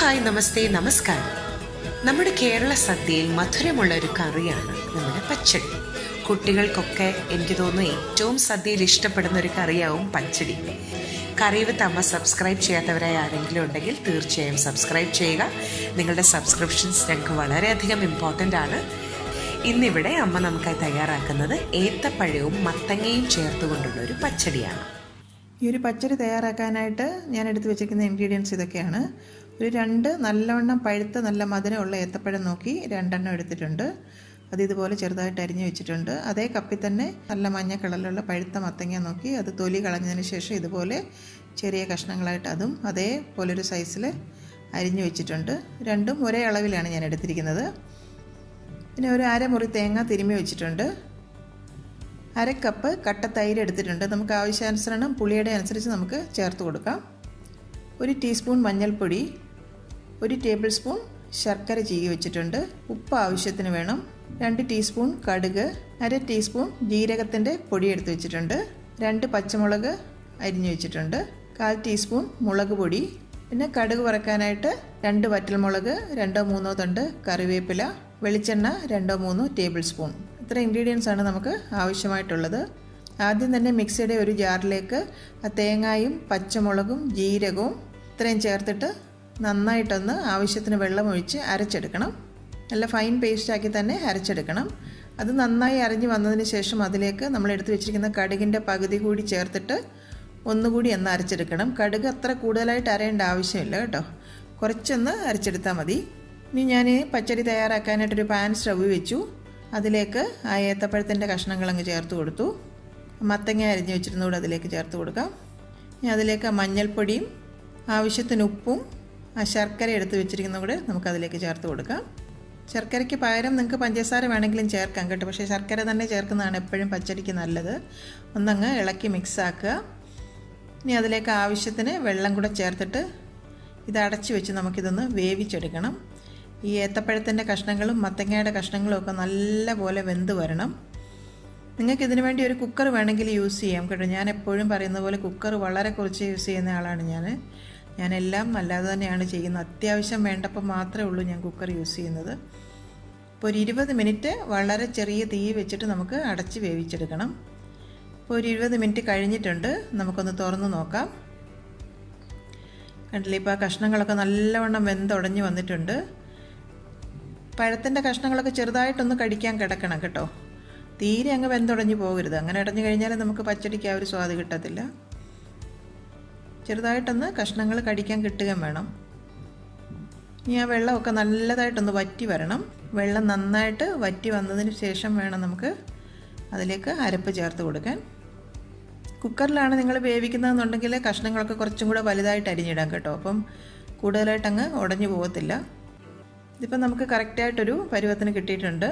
hi നമസ്തേ നമസ്കാരം നമ്മുടെ കേരള സദ്യയിൽ മധുരമുള്ള ഒരു കറിയാണ് നമ്മുടെ പച്ചടി കുട്ടികൾക്കൊക്കെ എനിക്ക് തോന്നുന്നു ഏറ്റവും സദ്യയിൽ ഇഷ്ടപ്പെടുന്ന ഒരു കറിയാവും പച്ചടി കറി വിത്ത് അമ്മ സബ്സ്ക്രൈബ് ചെയ്യാത്തവരായി ആരെങ്കിലും ഉണ്ടെങ്കിൽ തീർച്ചയായും സബ്സ്ക്രൈബ് ചെയ്യുക നിങ്ങളുടെ സബ്സ്ക്രിപ്ഷൻസ് ഞങ്ങൾക്ക് വളരെയധികം ഇമ്പോർട്ടൻ്റ് ആണ് ഇന്നിവിടെ അമ്മ നമുക്കായി തയ്യാറാക്കുന്നത് ഏത്തപ്പഴവും മത്തങ്ങയും ചേർത്തുകൊണ്ടുള്ള ഒരു പച്ചടിയാണ് ഈ ഒരു പച്ചടി തയ്യാറാക്കാനായിട്ട് ഞാൻ എടുത്തു വെച്ചിരിക്കുന്ന ഇൻഗ്രീഡിയൻസ് ഇതൊക്കെയാണ് ഒരു രണ്ട് നല്ലവണ്ണം പഴുത്ത നല്ല മധുരമുള്ള ഏത്തപ്പഴം നോക്കി രണ്ടെണ്ണം എടുത്തിട്ടുണ്ട് അത് ഇതുപോലെ ചെറുതായിട്ട് അരിഞ്ഞു വെച്ചിട്ടുണ്ട് അതേ കപ്പിൽ തന്നെ നല്ല മഞ്ഞ കളറിലുള്ള പഴുത്ത മത്തങ്ങ നോക്കി അത് തൊലി കളഞ്ഞതിന് ശേഷം ഇതുപോലെ ചെറിയ കഷ്ണങ്ങളായിട്ട് അതും അതേപോലെ ഒരു സൈസിൽ അരിഞ്ഞു വെച്ചിട്ടുണ്ട് രണ്ടും ഒരേ അളവിലാണ് ഞാൻ എടുത്തിരിക്കുന്നത് പിന്നെ ഒരു അരമുറി തേങ്ങ തിരുമ്മി വെച്ചിട്ടുണ്ട് അര കപ്പ് കട്ട തൈര് എടുത്തിട്ടുണ്ട് നമുക്ക് ആവശ്യാനുസരണം പുളിയുടെ അനുസരിച്ച് നമുക്ക് ചേർത്ത് കൊടുക്കാം ഒരു ടീസ്പൂൺ മഞ്ഞൾപ്പൊടി ഒരു ടേബിൾ സ്പൂൺ ശർക്കര ചീകി വെച്ചിട്ടുണ്ട് ഉപ്പ് ആവശ്യത്തിന് വേണം രണ്ട് ടീസ്പൂൺ കടുക് അര ടീസ്പൂൺ ജീരകത്തിൻ്റെ പൊടി എടുത്ത് വെച്ചിട്ടുണ്ട് രണ്ട് പച്ചമുളക് അരിഞ്ഞു വെച്ചിട്ടുണ്ട് കാൽ ടീസ്പൂൺ മുളക് പൊടി പിന്നെ കടുക് വറക്കാനായിട്ട് രണ്ട് വറ്റൽമുളക് രണ്ടോ മൂന്നോ തണ്ട് കറിവേപ്പില വെളിച്ചെണ്ണ രണ്ടോ മൂന്നോ ടേബിൾ സ്പൂൺ ഇത്ര ഇൻഗ്രീഡിയൻസ് ആണ് നമുക്ക് ആവശ്യമായിട്ടുള്ളത് ആദ്യം തന്നെ മിക്സിയുടെ ഒരു ജാറിലേക്ക് ആ തേങ്ങായും പച്ചമുളകും ജീരകവും ഇത്രയും ചേർത്തിട്ട് നന്നായിട്ടൊന്ന് ആവശ്യത്തിന് വെള്ളം ഒഴിച്ച് അരച്ചെടുക്കണം നല്ല ഫൈൻ പേസ്റ്റാക്കി തന്നെ അരച്ചെടുക്കണം അത് നന്നായി അരഞ്ഞു വന്നതിന് ശേഷം അതിലേക്ക് നമ്മൾ എടുത്തു വെച്ചിരിക്കുന്ന കടുകിൻ്റെ പകുതി കൂടി ചേർത്തിട്ട് ഒന്നുകൂടി ഒന്ന് അരച്ചെടുക്കണം കടുക് അത്ര കൂടുതലായിട്ട് അരയേണ്ട ആവശ്യമില്ല കേട്ടോ കുറച്ചൊന്ന് അരച്ചെടുത്താൽ മതി ഇനി ഞാൻ പച്ചടി തയ്യാറാക്കാനായിട്ടൊരു പാൻ സ്റ്റവ് വെച്ചു അതിലേക്ക് ആ ഏത്തപ്പഴത്തിൻ്റെ കഷ്ണങ്ങളങ്ങ് ചേർത്ത് കൊടുത്തു മത്തങ്ങ അരിഞ്ഞ് വെച്ചിരുന്നൂടെ അതിലേക്ക് ചേർത്ത് കൊടുക്കാം ഇനി അതിലേക്ക് മഞ്ഞൾപ്പൊടിയും ആവശ്യത്തിന് ഉപ്പും ആ ശർക്കര എടുത്ത് വെച്ചിരിക്കുന്ന കൂടെ നമുക്കതിലേക്ക് ചേർത്ത് കൊടുക്കാം ശർക്കരയ്ക്ക് പകരം നിങ്ങൾക്ക് പഞ്ചസാര വേണമെങ്കിലും ചേർക്കാം കേട്ടോ പക്ഷേ ശർക്കര തന്നെ ചേർക്കുന്നതാണ് എപ്പോഴും പച്ചടിക്ക് നല്ലത് ഒന്നങ്ങ് ഇളക്കി മിക്സ് ആക്കുക ഇനി അതിലേക്ക് ആവശ്യത്തിന് വെള്ളം കൂടെ ചേർത്തിട്ട് ഇത് അടച്ചു വെച്ച് നമുക്കിതൊന്ന് വേവിച്ചെടുക്കണം ഈ ഏത്തപ്പഴത്തിൻ്റെ കഷ്ണങ്ങളും മത്തങ്ങയുടെ കഷ്ണങ്ങളും ഒക്കെ നല്ലപോലെ വെന്ത് വരണം നിങ്ങൾക്ക് ഇതിനു വേണ്ടി ഒരു കുക്കർ വേണമെങ്കിൽ യൂസ് ചെയ്യാം കേട്ടോ ഞാൻ എപ്പോഴും പറയുന്ന പോലെ കുക്കർ വളരെ കുറച്ച് യൂസ് ചെയ്യുന്ന ആളാണ് ഞാൻ ഞാനെല്ലാം അല്ലാതെ തന്നെയാണ് ചെയ്യുന്നത് അത്യാവശ്യം വേണ്ടപ്പോൾ മാത്രമേ ഉള്ളൂ ഞാൻ കുക്കർ യൂസ് ചെയ്യുന്നത് ഇപ്പോൾ ഒരു ഇരുപത് മിനിറ്റ് വളരെ ചെറിയ തീ വെച്ചിട്ട് നമുക്ക് അടച്ച് വേവിച്ചെടുക്കണം ഇപ്പോൾ ഒരു ഇരുപത് മിനിറ്റ് കഴിഞ്ഞിട്ടുണ്ട് നമുക്കൊന്ന് തുറന്ന് നോക്കാം കണ്ടില്ലേ ഇപ്പോൾ ആ കഷ്ണങ്ങളൊക്കെ നല്ലവണ്ണം വെന്തുടഞ്ഞ് വന്നിട്ടുണ്ട് പഴത്തിൻ്റെ കഷ്ണങ്ങളൊക്കെ ചെറുതായിട്ടൊന്ന് കടിക്കാൻ കിടക്കണം കേട്ടോ തീരെ അങ്ങ് വെന്തുടഞ്ഞ് പോകരുത് അങ്ങനെ അടഞ്ഞു കഴിഞ്ഞാൽ നമുക്ക് പച്ചടിക്ക് ആ ഒരു സ്വാദ് കിട്ടത്തില്ല ചെറുതായിട്ടൊന്ന് കഷ്ണങ്ങൾ കടിക്കാൻ കിട്ടുകയും വേണം ഇനി ആ വെള്ളമൊക്കെ നല്ലതായിട്ടൊന്ന് വറ്റി വരണം വെള്ളം നന്നായിട്ട് വറ്റി വന്നതിന് ശേഷം വേണം നമുക്ക് അതിലേക്ക് അരപ്പ് ചേർത്ത് കൊടുക്കാൻ കുക്കറിലാണ് നിങ്ങൾ വേവിക്കുന്നതെന്നുണ്ടെങ്കിൽ കഷ്ണങ്ങളൊക്കെ കുറച്ചും കൂടെ വലുതായിട്ട് അരിഞ്ഞിടാം കേട്ടോ അപ്പം കൂടുതലായിട്ട് അങ്ങ് ഉടഞ്ഞു പോകത്തില്ല ഇതിപ്പോൾ നമുക്ക് കറക്റ്റായിട്ടൊരു പരുവത്തിന് കിട്ടിയിട്ടുണ്ട്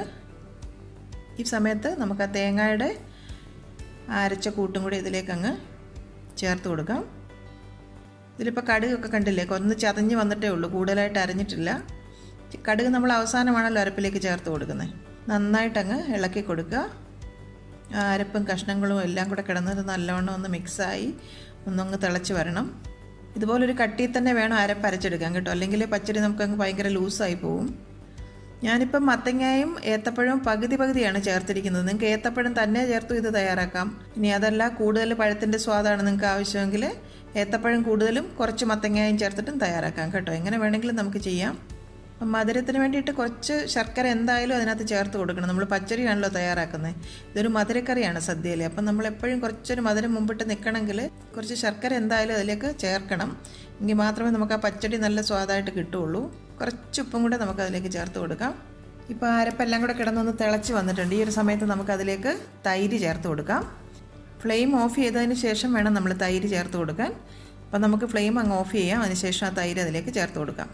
ഈ സമയത്ത് നമുക്ക് ആ തേങ്ങയുടെ അരച്ച കൂട്ടും കൂടി ഇതിലേക്ക് അങ്ങ് ചേർത്ത് കൊടുക്കാം ഇതിലിപ്പോൾ കടുകൊക്കെ കണ്ടില്ലേ ഒന്ന് ചതഞ്ഞ് വന്നിട്ടേ ഉള്ളൂ കൂടുതലായിട്ട് അരഞ്ഞിട്ടില്ല കടുക് നമ്മൾ അവസാനമാണല്ലോ അരപ്പിലേക്ക് ചേർത്ത് കൊടുക്കുന്നത് നന്നായിട്ടങ്ങ് ഇളക്കി കൊടുക്കുക ആ അരപ്പും കഷ്ണങ്ങളും എല്ലാം കൂടെ കിടന്നത് നല്ലവണ്ണം ഒന്ന് മിക്സായി ഒന്നങ്ങ് തിളച്ച് വരണം ഇതുപോലൊരു കട്ടിയിൽ തന്നെ വേണം അരപ്പ് അരച്ചെടുക്കാൻ കേട്ടോ അല്ലെങ്കിൽ പച്ചടി നമുക്കങ്ങ് ഭയങ്കര ലൂസായി പോവും ഞാനിപ്പം മത്തങ്ങയും ഏത്തപ്പഴവും പകുതി പകുതിയാണ് ചേർത്തിരിക്കുന്നത് നിങ്ങൾക്ക് ഏത്തപ്പഴം തന്നെ ചേർത്തു ഇത് തയ്യാറാക്കാം ഇനി അതല്ല കൂടുതൽ പഴത്തിൻ്റെ സ്വാദാണ് നിങ്ങൾക്ക് ആവശ്യമെങ്കിൽ ഏത്തപ്പഴം കൂടുതലും കുറച്ച് മത്തങ്ങയും ചേർത്തിട്ടും തയ്യാറാക്കാം കേട്ടോ എങ്ങനെ വേണമെങ്കിലും നമുക്ക് ചെയ്യാം അപ്പം മധുരത്തിന് വേണ്ടിയിട്ട് കുറച്ച് ശർക്കര എന്തായാലും അതിനകത്ത് ചേർത്ത് കൊടുക്കണം നമ്മൾ പച്ചരിയാണല്ലോ തയ്യാറാക്കുന്നത് ഇതൊരു മധുരക്കറിയാണ് സദ്യയിൽ അപ്പം നമ്മൾ എപ്പോഴും കുറച്ചൊരു മധുരം മുമ്പിട്ട് നിൽക്കണമെങ്കിൽ കുറച്ച് ശർക്കര എന്തായാലും അതിലേക്ക് ചേർക്കണം എങ്കിൽ മാത്രമേ നമുക്ക് ആ പച്ചടി നല്ല സ്വാദായിട്ട് കിട്ടുള്ളൂ കുറച്ച് ഉപ്പും കൂടെ നമുക്ക് അതിലേക്ക് ചേർത്ത് കൊടുക്കാം ഇപ്പോൾ അരപ്പെല്ലാം കൂടെ കിടന്നൊന്ന് തിളച്ച് വന്നിട്ടുണ്ട് ഈ ഒരു സമയത്ത് നമുക്ക് അതിലേക്ക് തൈര് ചേർത്ത് കൊടുക്കാം ഫ്ലെയിം ഓഫ് ചെയ്തതിന് ശേഷം വേണം നമ്മൾ തൈര് ചേർത്ത് കൊടുക്കാൻ അപ്പം നമുക്ക് ഫ്ലെയിം അങ്ങ് ഓഫ് ചെയ്യാം അതിനുശേഷം ആ തൈര് അതിലേക്ക് ചേർത്ത് കൊടുക്കാം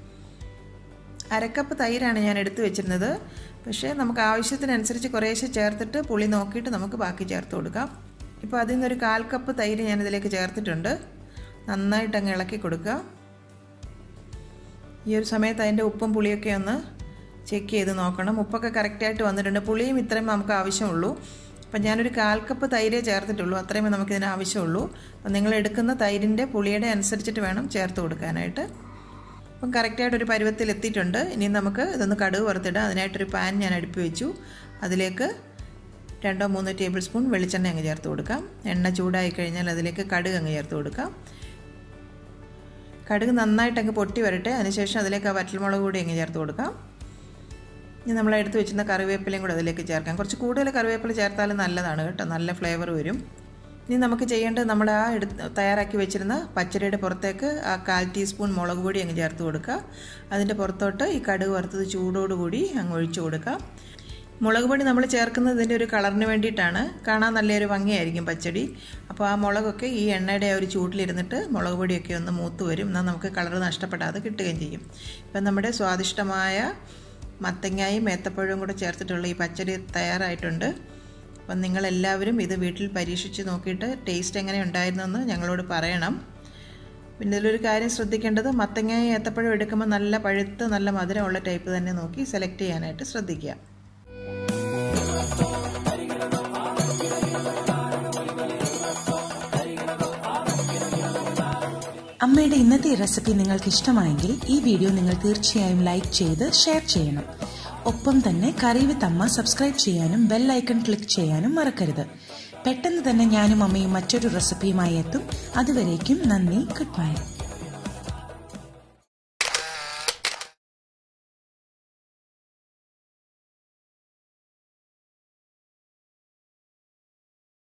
അരക്കപ്പ് തൈരാണ് ഞാൻ എടുത്തു വെച്ചിരുന്നത് പക്ഷേ നമുക്ക് ആവശ്യത്തിനനുസരിച്ച് കുറേശ്ശെ ചേർത്തിട്ട് പുളി നോക്കിയിട്ട് നമുക്ക് ബാക്കി ചേർത്ത് കൊടുക്കാം ഇപ്പോൾ അതിൽ നിന്നൊരു കാൽ കപ്പ് തൈര് ഞാൻ ഇതിലേക്ക് ചേർത്തിട്ടുണ്ട് നന്നായിട്ട് അങ്ങ് ഇളക്കി കൊടുക്കുക ഈ ഒരു സമയത്ത് അതിൻ്റെ ഉപ്പും പുളിയൊക്കെ ഒന്ന് ചെക്ക് ചെയ്ത് നോക്കണം ഉപ്പൊക്കെ കറക്റ്റായിട്ട് വന്നിട്ടുണ്ട് പുളിയും ഇത്രയും നമുക്ക് ആവശ്യമുള്ളൂ അപ്പം ഞാനൊരു കാൽ കപ്പ് തൈരേ ചേർത്തിട്ടുള്ളൂ അത്രയുമേ നമുക്കിതിന് ആവശ്യമുള്ളൂ അപ്പം നിങ്ങൾ എടുക്കുന്ന തൈരിൻ്റെ പുളിയുടെ അനുസരിച്ചിട്ട് വേണം ചേർത്ത് കൊടുക്കാനായിട്ട് അപ്പം കറക്റ്റായിട്ട് ഒരു പരുവത്തിൽ എത്തിയിട്ടുണ്ട് ഇനി നമുക്ക് ഇതൊന്ന് കടുക് വറുത്തിടാം അതിനായിട്ടൊരു പാൻ ഞാൻ അടുപ്പി വെച്ചു അതിലേക്ക് രണ്ടോ മൂന്നോ ടേബിൾ സ്പൂൺ വെളിച്ചെണ്ണ അങ്ങ് ചേർത്ത് കൊടുക്കാം എണ്ണ ചൂടായി കഴിഞ്ഞാൽ അതിലേക്ക് കടുക് അങ്ങ് ചേർത്ത് കൊടുക്കാം കടുക് നന്നായിട്ട് അങ്ങ് പൊട്ടി വരട്ടെ അതിനുശേഷം അതിലേക്ക് ആ വറ്റൽമുളക് കൂടി അങ്ങ് ചേർത്ത് കൊടുക്കാം ഇനി നമ്മൾ എടുത്ത് വെച്ചിരുന്ന കറിവേപ്പിലയും കൂടെ അതിലേക്ക് ചേർക്കാം കുറച്ച് കൂടുതൽ കറിവേപ്പില ചേർത്താലും നല്ലതാണ് കേട്ടോ നല്ല ഫ്ലേവർ വരും ഇനി നമുക്ക് ചെയ്യേണ്ടത് നമ്മൾ ആ എടുത്ത് തയ്യാറാക്കി വെച്ചിരുന്ന പച്ചരിയുടെ പുറത്തേക്ക് ആ കാൽ ടീസ്പൂൺ മുളക് പൊടി അങ്ങ് ചേർത്ത് കൊടുക്കുക അതിൻ്റെ പുറത്തോട്ട് ഈ കടുക് വറുത്തത് ചൂടോടുകൂടി അങ്ങ് ഒഴിച്ചു കൊടുക്കുക മുളക് പൊടി നമ്മൾ ചേർക്കുന്നത് ഇതിൻ്റെ ഒരു കളറിന് വേണ്ടിയിട്ടാണ് കാണാൻ നല്ലൊരു ഭംഗിയായിരിക്കും പച്ചടി അപ്പോൾ ആ മുളകൊക്കെ ഈ എണ്ണയുടെ ഒരു ചൂട്ടിലിരുന്നിട്ട് മുളക് പൊടിയൊക്കെ ഒന്ന് മൂത്ത് വരും എന്നാൽ നമുക്ക് കളർ നഷ്ടപ്പെടാതെ കിട്ടുകയും ചെയ്യും ഇപ്പം നമ്മുടെ സ്വാദിഷ്ടമായ മത്തങ്ങായും ഏത്തപ്പഴവും കൂടെ ചേർത്തിട്ടുള്ള ഈ പച്ചടി തയ്യാറായിട്ടുണ്ട് അപ്പം നിങ്ങളെല്ലാവരും ഇത് വീട്ടിൽ പരീക്ഷിച്ച് നോക്കിയിട്ട് ടേസ്റ്റ് എങ്ങനെ ഉണ്ടായിരുന്നെന്ന് ഞങ്ങളോട് പറയണം പിന്നെ ഇതിലൊരു കാര്യം ശ്രദ്ധിക്കേണ്ടത് മത്തങ്ങയും ഏത്തപ്പഴം എടുക്കുമ്പോൾ നല്ല പഴുത്ത് നല്ല മധുരമുള്ള ടൈപ്പ് തന്നെ നോക്കി സെലക്ട് ചെയ്യാനായിട്ട് ശ്രദ്ധിക്കുക അമ്മയുടെ ഇന്നത്തെ റെസിപ്പി നിങ്ങൾക്ക് ഇഷ്ടമായെങ്കിൽ ഈ വീഡിയോ നിങ്ങൾ തീർച്ചയായും ലൈക്ക് ചെയ്ത് ഷെയർ ചെയ്യണം ഒപ്പം തന്നെ കറി വിത്ത് അമ്മ സബ്സ്ക്രൈബ് ചെയ്യാനും ബെൽ ഐക്കൺ ക്ലിക്ക് ചെയ്യാനും മറക്കരുത് പെട്ടെന്ന് തന്നെ ഞാനും അമ്മയും മറ്റൊരു റെസിപ്പിയുമായി എത്തും അതുവരേക്കും നന്ദി ഗുഡ് ബൈ